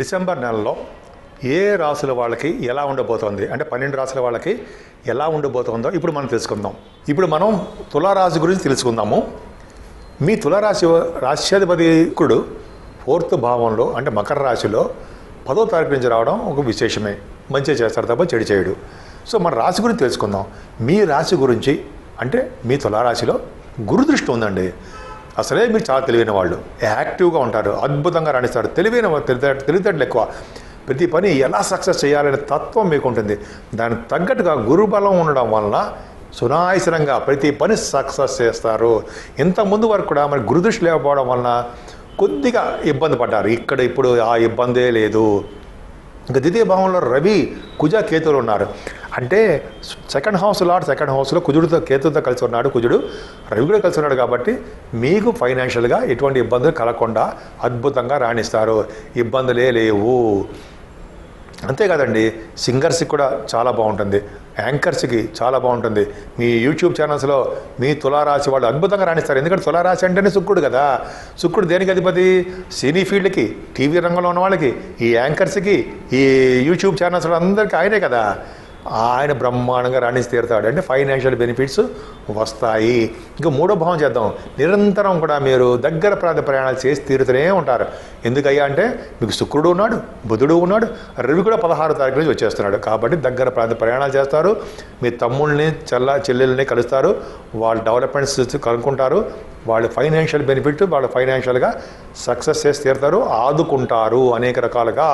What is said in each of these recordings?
December నెలలో ఏ రాసుల వాళ్ళకి ఎలా ఉండబోతోంది అంటే పన్నెండు రాసుల వాళ్ళకి ఎలా ఉండబోతోందో ఇప్పుడు మనం తెలుసుకుందాం ఇప్పుడు మనం తులారాశి గురించి తెలుసుకుందాము మీ తులారాశి రాశ్యాధిపతికుడు ఫోర్త్ భావంలో అంటే మకర రాశిలో పదో తారీఖు నుంచి రావడం ఒక విశేషమే మంచిగా చేస్తారు తప్ప చెడు చేయడు సో మన రాశి గురించి తెలుసుకుందాం మీ రాశి గురించి అంటే మీ తులారాశిలో గురుదృష్టి ఉందండి అసలే మీరు చాలా తెలివైన వాళ్ళు యాక్టివ్గా ఉంటారు అద్భుతంగా రాణిస్తారు తెలివైన తెలివితేట- తెలివితేటలు ఎక్కువ ప్రతి పని ఎలా సక్సెస్ చేయాలనే తత్వం మీకు ఉంటుంది దానికి తగ్గట్టుగా గురుబలం ఉండడం వలన సునాయసనంగా ప్రతి పని సక్సెస్ చేస్తారు ఇంత ముందు వరకు కూడా మరి గురుదృష్టి లేకపోవడం వలన కొద్దిగా ఇబ్బంది పడ్డారు ఇక్కడ ఇప్పుడు ఆ ఇబ్బందే లేదు ఇంకా ద్వితీయ భావంలో రవి కుజ కేతులు ఉన్నారు అంటే సెకండ్ హౌస్ లాట్ సెకండ్ హౌస్లో కుజుడితో కేతుతో కలిసి ఉన్నాడు కుజుడు రవి కూడా కలిసి ఉన్నాడు కాబట్టి మీకు ఫైనాన్షియల్గా ఎటువంటి ఇబ్బందులు కలగకుండా అద్భుతంగా రాణిస్తారు ఇబ్బందులే లేవు అంతే కదండి సింగర్స్కి కూడా చాలా బాగుంటుంది యాంకర్స్కి చాలా బాగుంటుంది మీ యూట్యూబ్ ఛానల్స్లో మీ తులారాశి వాళ్ళు అద్భుతంగా రాణిస్తారు ఎందుకంటే తులారాశి అంటేనే శుక్రుడు కదా శుక్రుడు దేనికి అధిపతి సినీ ఫీల్డ్కి టీవీ రంగంలో ఉన్న వాళ్ళకి ఈ యాంకర్స్కి ఈ యూట్యూబ్ ఛానల్స్ అందరికీ ఆయనే కదా ఆయన బ్రహ్మాండంగా రాణించి తీరుతాడు అంటే ఫైనాన్షియల్ బెనిఫిట్స్ వస్తాయి ఇంకా మూడో భావం చేద్దాం నిరంతరం కూడా మీరు దగ్గర ప్రాంత ప్రయాణాలు చేసి తీరుతూనే ఉంటారు ఎందుకయ్యా అంటే మీకు శుక్రుడు ఉన్నాడు బుధుడు ఉన్నాడు రవి కూడా పదహారు తారీఖు నుంచి వచ్చేస్తున్నాడు కాబట్టి దగ్గర ప్రాంత ప్రయాణాలు చేస్తారు మీ తమ్ముళ్ళని చెల్ల చెల్లెల్ని కలుస్తారు వాళ్ళ డెవలప్మెంట్స్ కనుక్కుంటారు వాళ్ళ ఫైనాన్షియల్ బెనిఫిట్ వాళ్ళు ఫైనాన్షియల్గా సక్సెస్ చేసి తీరుతారు ఆదుకుంటారు అనేక రకాలుగా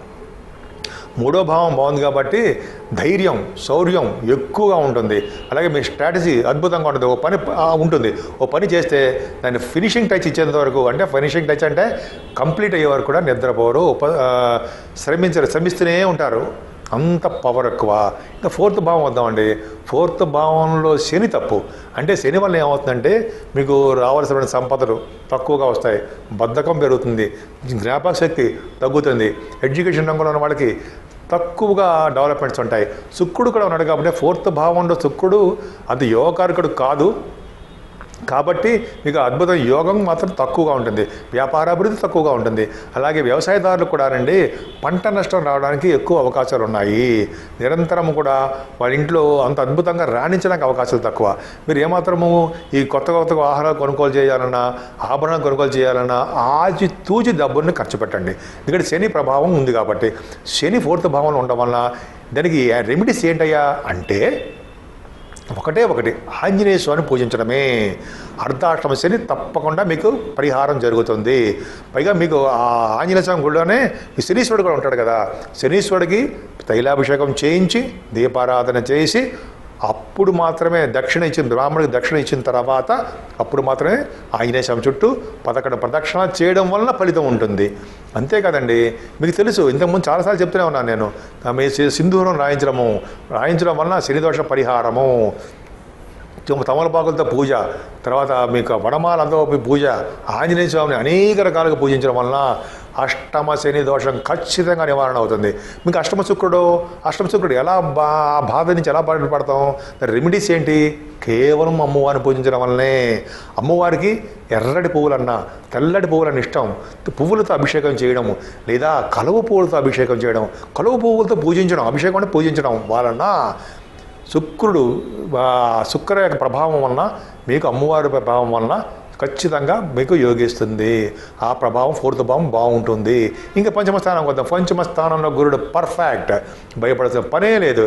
మూడో భావం బాగుంది కాబట్టి ధైర్యం శౌర్యం ఎక్కువగా ఉంటుంది అలాగే మీ స్ట్రాటజీ అద్భుతంగా ఉంటుంది ఓ పని ఆ, ఉంటుంది ఓ పని చేస్తే దాన్ని ఫినిషింగ్ టచ్ ఇచ్చేంత వరకు అంటే ఫినిషింగ్ టచ్ అంటే కంప్లీట్ అయ్యే వరకు కూడా నిద్రపోరు ఉప ఆ, శ్రమించరు శ్రమిస్తూనే ఉంటారు అంత పవర్ ఎక్కువ ఇంకా ఫోర్త్ భావం వద్దామండి ఫోర్త్ భావంలో శని తప్పు అంటే శని వల్ల ఏమవుతుందంటే మీకు రావాల్సిన సంపదలు తక్కువగా వస్తాయి బద్ధకం పెరుగుతుంది జ్ఞాపక శక్తి తగ్గుతుంది ఎడ్యుకేషన్ రంగంలో ఉన్న వాళ్ళకి తక్కువగా డెవలప్మెంట్స్ ఉంటాయి శుక్రుడు కూడా ఉన్నాడు కాబట్టి ఫోర్త్ భావంలో శుక్రుడు అంత యోగకారకుడు కాదు కాబట్టి మీకు అద్భుతం యోగం మాత్రం తక్కువగా ఉంటుంది వ్యాపారాభివృద్ధి తక్కువగా ఉంటుంది అలాగే వ్యవసాయదారులు కూడా రండి పంట నష్టం రావడానికి ఎక్కువ అవకాశాలు ఉన్నాయి నిరంతరం కూడా వాళ్ళ ఇంట్లో అంత అద్భుతంగా రాణించడానికి అవకాశాలు తక్కువ మీరు ఏమాత్రము ఈ కొత్త కొత్త ఆహారాలు కొనుగోలు చేయాలన్నా ఆభరణాలు కొనుగోలు చేయాలన్నా ఆచి తూచి డబ్బుల్ని ఖర్చు పెట్టండి ఎందుకంటే శని ప్రభావం ఉంది కాబట్టి శని ఫోర్త్ భావంలో ఉండడం వలన దానికి రెమెడీస్ ఏంటయ్యా అంటే ఒకటే ఒకటి ఆంజనేయ స్వామిని పూజించడమే అర్ధాష్టమ శని తప్పకుండా మీకు పరిహారం జరుగుతుంది పైగా మీకు ఆ ఆంజనేయ స్వామి గుడిలోనే ఈ శనీశ్వరుడు కూడా ఉంటాడు కదా శనీశ్వరుడికి తైలాభిషేకం చేయించి దీపారాధన చేసి అప్పుడు మాత్రమే దక్షిణ ఇచ్చిన బ్రాహ్మణుడికి దక్షిణ ఇచ్చిన తర్వాత అప్పుడు మాత్రమే ఆంజనేయ స్వామి చుట్టూ పదకొండు ప్రదక్షిణాలు చేయడం వలన ఫలితం ఉంటుంది అంతే కదండి మీకు తెలుసు ఇంతకుముందు చాలాసార్లు చెప్తూనే ఉన్నాను నేను మీ సి- సింధూరం రాయించడము రాయించడం వలన శనిదోష పరిహారము తుమ్మ తమలపాకులతో పూజ తర్వాత మీకు వనమాలతో పూజ ఆంజనేయ స్వామిని అనేక రకాలుగా పూజించడం వలన అష్టమ శని దోషం ఖచ్చితంగా నివారణ అవుతుంది మీకు అష్టమ శుక్రుడు అష్టమ శుక్రుడు ఎలా బా ఆ బాధ నుంచి ఎలా బయటపడతాం దాని రెమెడీస్ ఏంటి కేవలం అమ్మవారిని పూజించడం వల్లనే అమ్మవారికి ఎర్రటి పువ్వులన్నా తెల్లటి పువ్వులన్న ఇష్టం పువ్వులతో అభిషేకం చేయడం లేదా కలువ పువ్వులతో అభిషేకం చేయడం కలువ పువ్వులతో పూజించడం అభిషేకం అంటే పూజించడం వలన శుక్రుడు ఆ శుక్ర యొక్క ప్రభావం వలన మీకు అమ్మవారి ప్రభావం వలన ఖచ్చితంగా మీకు యోగిస్తుంది ఆ ప్రభావం ఫోర్త్ భావం బాగుంటుంది ఇంకా పంచమ స్థానం వద్దాం పంచమ స్థానంలో గురుడు పర్ఫెక్ట్ భయపడాల్సిన పనే లేదు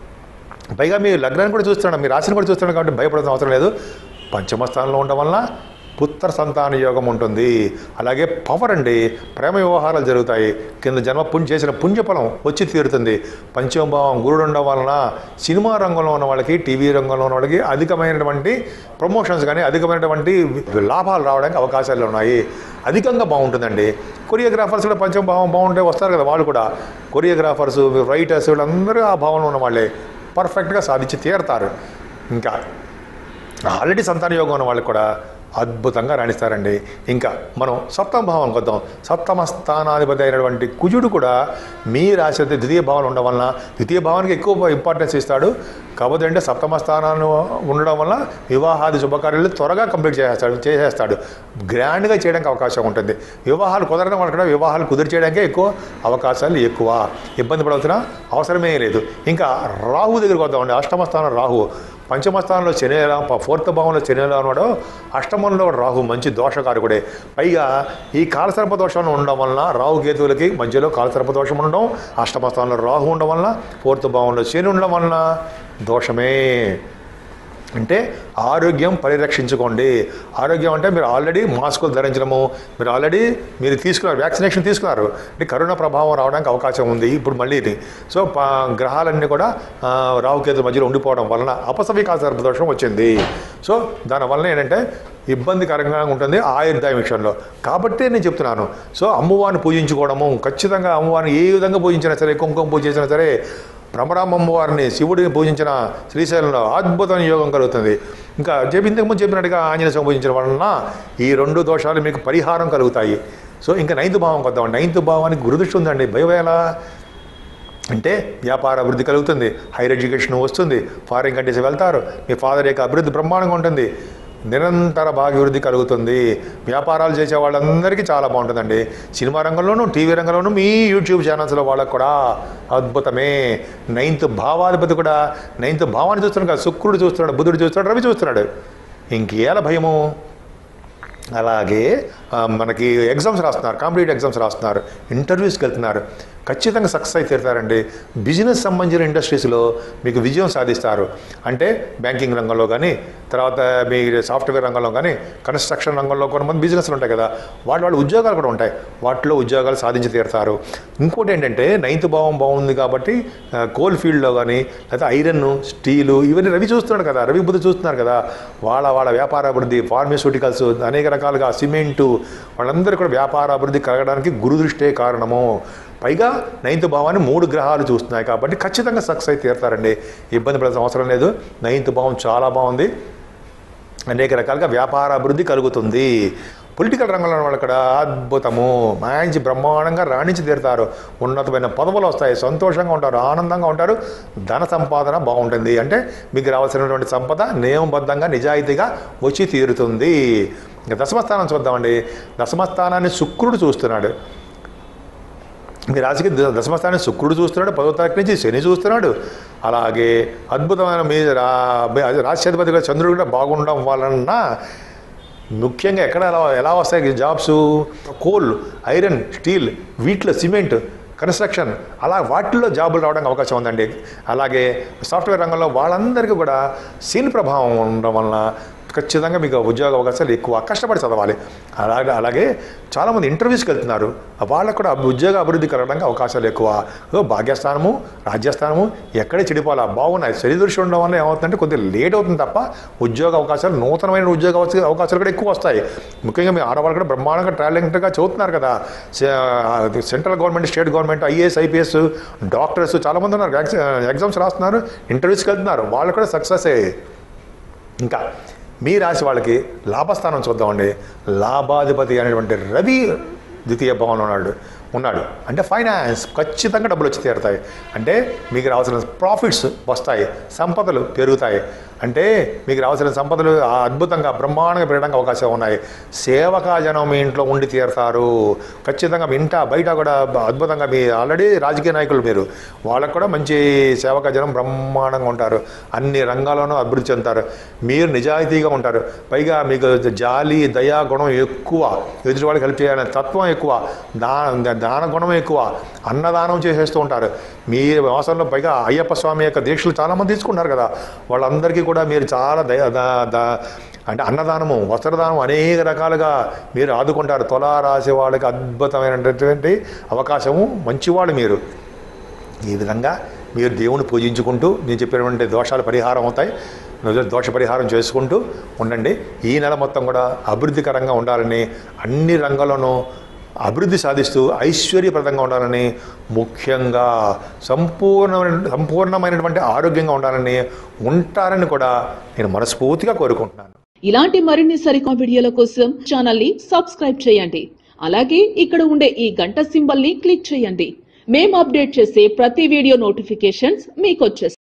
పైగా మీ లగ్నాన్ని కూడా చూస్తున్నాడు మీ రాశిని కూడా చూస్తున్నాడు కాబట్టి భయపడాల్సిన అవసరం లేదు పంచమ స్థానంలో ఉండడం వలన పుత్ర సంతాన యోగం ఉంటుంది అలాగే పవర్ అండి ప్రేమ వ్యవహారాలు జరుగుతాయి కింద జన్మ పుణ్య చేసిన పుణ్యఫలం వచ్చి తీరుతుంది పంచమభావం గురుడు ఉండడం వలన సినిమా రంగంలో ఉన్న వాళ్ళకి టీవీ రంగంలో ఉన్న వాళ్ళకి అధికమైనటువంటి ప్రమోషన్స్ కానీ అధికమైనటువంటి లాభాలు రావడానికి అవకాశాలు ఉన్నాయి అధికంగా బాగుంటుందండి కొరియోగ్రాఫర్స్ కూడా పంచమ భావం బాగుంటే వస్తారు కదా వాళ్ళు కూడా కొరియోగ్రాఫర్స్ రైటర్స్ వీళ్ళందరూ ఆ భావంలో ఉన్న వాళ్ళే పర్ఫెక్ట్గా సాధించి తీరుతారు ఇంకా ఆల్రెడీ సంతాన యోగం ఉన్న వాళ్ళకి కూడా అద్భుతంగా రాణిస్తారండి ఇంకా మనం సప్తమ భావం కొద్దాం సప్తమ స్థానాధిపతి అయినటువంటి కుజుడు కూడా మీ రాశి అయితే ద్వితీయ భావన ఉండడం వలన ద్వితీయ భావానికి ఎక్కువ ఇంపార్టెన్స్ ఇస్తాడు కాబట్టి అంటే సప్తమ స్థానాన్ని ఉండడం వల్ల వివాహాది శుభకార్యాలు త్వరగా కంప్లీట్ చేసేస్తాడు చేసేస్తాడు గ్రాండ్గా చేయడానికి అవకాశం ఉంటుంది వివాహాలు కుదరడం వల్ల కూడా వివాహాలు కుదిరి చేయడానికే ఎక్కువ అవకాశాలు ఎక్కువ ఇబ్బంది పడవలసిన అవసరమే లేదు ఇంకా రాహు దగ్గరికి వద్దామండి అష్టమ స్థానం రాహు పంచమ స్థానంలో శని ఎలా ఫోర్త్ భావంలో శని ఎలా ఉన్నాడో అష్టమంలో రాహు మంచి దోషకారకుడే పైగా ఈ కాలసర్ప దోషం ఉండడం వలన రాహు కేతువులకి మధ్యలో కాలసర్ప దోషం ఉండడం అష్టమ స్థానంలో రాహు ఉండడం వలన ఫోర్త్ భావంలో శని ఉండడం వలన దోషమే అంటే ఆరోగ్యం పరిరక్షించుకోండి ఆరోగ్యం అంటే మీరు ఆల్రెడీ మాస్కులు ధరించడము మీరు ఆల్రెడీ మీరు తీసుకున్నారు వ్యాక్సినేషన్ తీసుకున్నారు అంటే కరోనా ప్రభావం రావడానికి అవకాశం ఉంది ఇప్పుడు మళ్ళీ ఇది సో ప- గ్రహాలన్నీ కూడా ఆ, రాహుకేతు మధ్యలో ఉండిపోవడం వలన అపసవికా సర్పదోషం వచ్చింది సో దానివల్ల ఏంటంటే ఇబ్బందికరంగా ఉంటుంది ఆయుర్దాయం విషయంలో కాబట్టి నేను చెప్తున్నాను సో అమ్మవారిని పూజించుకోవడము ఖచ్చితంగా అమ్మవారిని ఏ విధంగా పూజించినా సరే కుంకుమ పూజ చేసినా సరే భ్రమరామమ్మ వారిని శివుడిని పూజించిన శ్రీశైలంలో అద్భుతమైన యోగం కలుగుతుంది ఇంకా చెప్పి ఇంతకుముందు చెప్పినట్టుగా ఆంజనేయ స్వామి పూజించడం వలన ఈ రెండు దోషాలు మీకు పరిహారం కలుగుతాయి సో ఇంకా నైన్త్ భావం కొద్దాం నైన్త్ భావానికి గురుదృష్టి ఉందండి భయవేళ అంటే వ్యాపార అభివృద్ధి కలుగుతుంది హైయర్ ఎడ్యుకేషన్ వస్తుంది ఫారిన్ కంట్రీస్ వెళ్తారు మీ ఫాదర్ యొక్క అభివృద్ధి బ్రహ్మాండంగా ఉంటుంది నిరంతర భాగ్యవృద్ధి కలుగుతుంది వ్యాపారాలు చేసే వాళ్ళందరికీ చాలా బాగుంటుందండి సినిమా రంగంలోనూ టీవీ రంగంలోనూ మీ యూట్యూబ్ ఛానల్స్లో వాళ్ళకు కూడా అద్భుతమే నైన్త్ భావాధిపతి కూడా నైన్త్ భావాన్ని చూస్తున్నాడు కదా శుక్రుడు చూస్తున్నాడు బుధుడు చూస్తున్నాడు రవి చూస్తున్నాడు ఇంకేల భయము అలాగే ఆ, మనకి ఎగ్జామ్స్ రాస్తున్నారు కాంపిటేటివ్ ఎగ్జామ్స్ రాస్తున్నారు ఇంటర్వ్యూస్కి వెళ్తున్నారు ఖచ్చితంగా సక్సెస్ అయి తీరుతారండి బిజినెస్ సంబంధించిన ఇండస్ట్రీస్లో మీకు విజయం సాధిస్తారు అంటే బ్యాంకింగ్ రంగంలో కానీ తర్వాత మీ సాఫ్ట్వేర్ రంగంలో కానీ కన్స్ట్రక్షన్ రంగంలో కొంతమంది బిజినెస్లు ఉంటాయి కదా వాటి వాళ్ళ ఉద్యోగాలు కూడా ఉంటాయి వాటిలో ఉద్యోగాలు సాధించి తీరుతారు ఇంకోటి ఏంటంటే నైన్త్ భావం బాగుంది కాబట్టి ఆ, కోల్ ఫీల్డ్లో కానీ లేకపోతే ఐరన్ స్టీలు ఇవన్నీ రవి చూస్తున్నాడు కదా రవి బుద్ధి చూస్తున్నారు కదా వాళ్ళ వాళ్ళ వ్యాపార అభివృద్ధి ఫార్మాస్యూటికల్స్ అనేక రకాలుగా సిమెంటు వాళ్ళందరూ కూడా వ్యాపార అభివృద్ధి కలగడానికి గురుదృష్టే కారణము పైగా నైన్త్ భావాన్ని మూడు గ్రహాలు చూస్తున్నాయి కాబట్టి ఖచ్చితంగా సక్సెస్ అయితే తీరుతారండి ఇబ్బంది పడాల్సిన అవసరం లేదు నైన్త్ భావం చాలా బాగుంది అనేక రకాలుగా వ్యాపార అభివృద్ధి కలుగుతుంది పొలిటికల్ రంగంలో ఉన్న వాళ్ళు కూడా అద్భుతము మంచి బ్రహ్మాండంగా రాణించి తీరుతారు ఉన్నతమైన పదవులు వస్తాయి సంతోషంగా ఉంటారు ఆనందంగా ఉంటారు ధన సంపాదన బాగుంటుంది అంటే మీకు రావాల్సినటువంటి సంపద నియమబద్ధంగా నిజాయితీగా వచ్చి తీరుతుంది ఇంకా దశమస్థానం చూద్దామండి దశమస్థానాన్ని శుక్రుడు చూస్తున్నాడు మీ రాశికి ద- దశమస్థానం శుక్రుడు చూస్తున్నాడు పదో తారీఖు నుంచి శని చూస్తున్నాడు అలాగే అద్భుతమైన మీ రా మీ రాష్ట్రాధిపతి కూడా చంద్రుడు కూడా బాగుండడం వలన ముఖ్యంగా ఎక్కడ ఎలా ఎలా వస్తాయి జాబ్స్ కోల్ ఐరన్ స్టీల్ వీటిలో సిమెంట్ కన్స్ట్రక్షన్ అలా వాటిల్లో జాబులు రావడానికి అవకాశం ఉందండి అలాగే సాఫ్ట్వేర్ రంగంలో వాళ్ళందరికీ కూడా శని ప్రభావం ఉండడం వలన ఖచ్చితంగా మీకు ఉద్యోగ అవకాశాలు ఎక్కువ కష్టపడి చదవాలి అలాగే అలాగే చాలామంది ఇంటర్వ్యూస్కి వెళ్తున్నారు వాళ్ళకు కూడా అభి- ఉద్యోగ అభివృద్ధి కలగడానికి అవకాశాలు ఎక్కువ ఓ భాగ్యస్థానము రాజ్యస్థానము ఎక్కడే చెడిపోవాలా బాగున్నాయి శని దృష్టి ఉండడం వల్ల ఏమవుతుందంటే కొద్దిగా లేట్ అవుతుంది తప్ప ఉద్యోగ అవకాశాలు నూతనమైన ఉద్యోగ అవకాశ- అవకాశాలు కూడా ఎక్కువ వస్తాయి ముఖ్యంగా మీ ఆడవాళ్ళు కూడా బ్రహ్మాండంగా టాలెంట్గా చదువుతున్నారు కదా సె- central government state government IAS IPS doctors చాలామంది ఉన్నారు వ్యాక్సి- ఎగ్జామ్స్ రాస్తున్నారు ఇంటర్వ్యూస్కి వెళ్తున్నారు వాళ్ళు కూడా సక్సెస్ అయ్యాయి ఇంకా మీ రాశి వాళ్ళకి లాభస్థానం చూద్దామండి లాభాధిపతి అనేటువంటి రవి ద్వితీయ భవనంలో ఉన్నాడు ఉన్నాడు అంటే ఫైనాన్స్ ఖచ్చితంగా డబ్బులు వచ్చి తీరుతాయి అంటే మీకు రావాల్సిన ప్రాఫిట్స్ వస్తాయి సంపదలు పెరుగుతాయి అంటే మీకు రావాల్సిన సంపదలు ఆ అద్భుతంగా బ్రహ్మాండంగా పెరగడానికి అవకాశం ఉన్నాయి సేవకా జనం మీ ఇంట్లో ఉండి తీరుతారు ఖచ్చితంగా మీ ఇంట బయట కూడా అద్భుతంగా మీ ఆల్రెడీ రాజకీయ నాయకులు మీరు వాళ్ళకు కూడా మంచి సేవకా జనం బ్రహ్మాండంగా ఉంటారు అన్ని రంగాల్లోనూ అభివృద్ధి చెందుతారు మీరు నిజాయితీగా ఉంటారు పైగా మీకు జాలి దయా గుణం ఎక్కువ ఎదుటి వాళ్ళకి హెల్ప్ చేయాలనే తత్వం ఎక్కువ దా దాన గుణం ఎక్కువ అన్నదానం చేసేస్తూ ఉంటారు మీ వాసనలో పైగా అయ్యప్ప స్వామి యొక్క దీక్షలు చాలామంది తీసుకుంటారు కదా వాళ్ళందరికీ కూడా మీరు చాలా దయ దా- దా- అంటే అన్నదానము వస్త్రదానం అనేక రకాలుగా మీరు ఆదుకుంటారు తులా రాశి వాళ్ళకి అద్భుతమైనటువంటి అవకాశము మంచివాళ్ళు మీరు ఈ విధంగా మీరు దేవుని పూజించుకుంటూ నేను చెప్పినటువంటి దోషాలు పరిహారం అవుతాయి నువ్వు దోష పరిహారం చేసుకుంటూ ఉండండి ఈ నెల మొత్తం కూడా అభివృద్ధికరంగా ఉండాలని అన్ని రంగాల్లోనూ అభివృద్ధి సాధిస్తూ ఐశ్వర్యప్రదంగా ఉండాలని ముఖ్యంగా సంపూర్ణమైన సంపూర్ణమైనటువంటి ఆరోగ్యంగా ఉండాలని ఉంటారని కూడా నేను మనస్ఫూర్తిగా కోరుకుంటున్నాను ఇలాంటి మరిన్ని సరికొత్త వీడియోల కోసం ఛానల్ ని సబ్స్క్రైబ్ చేయండి అలాగే ఇక్కడ ఉండే ఈ గంట సింబల్ ని క్లిక్ చేయండి మేము అప్డేట్ చేసే ప్రతి వీడియో నోటిఫికేషన్స్ మీకు వచ్చేస్తాయి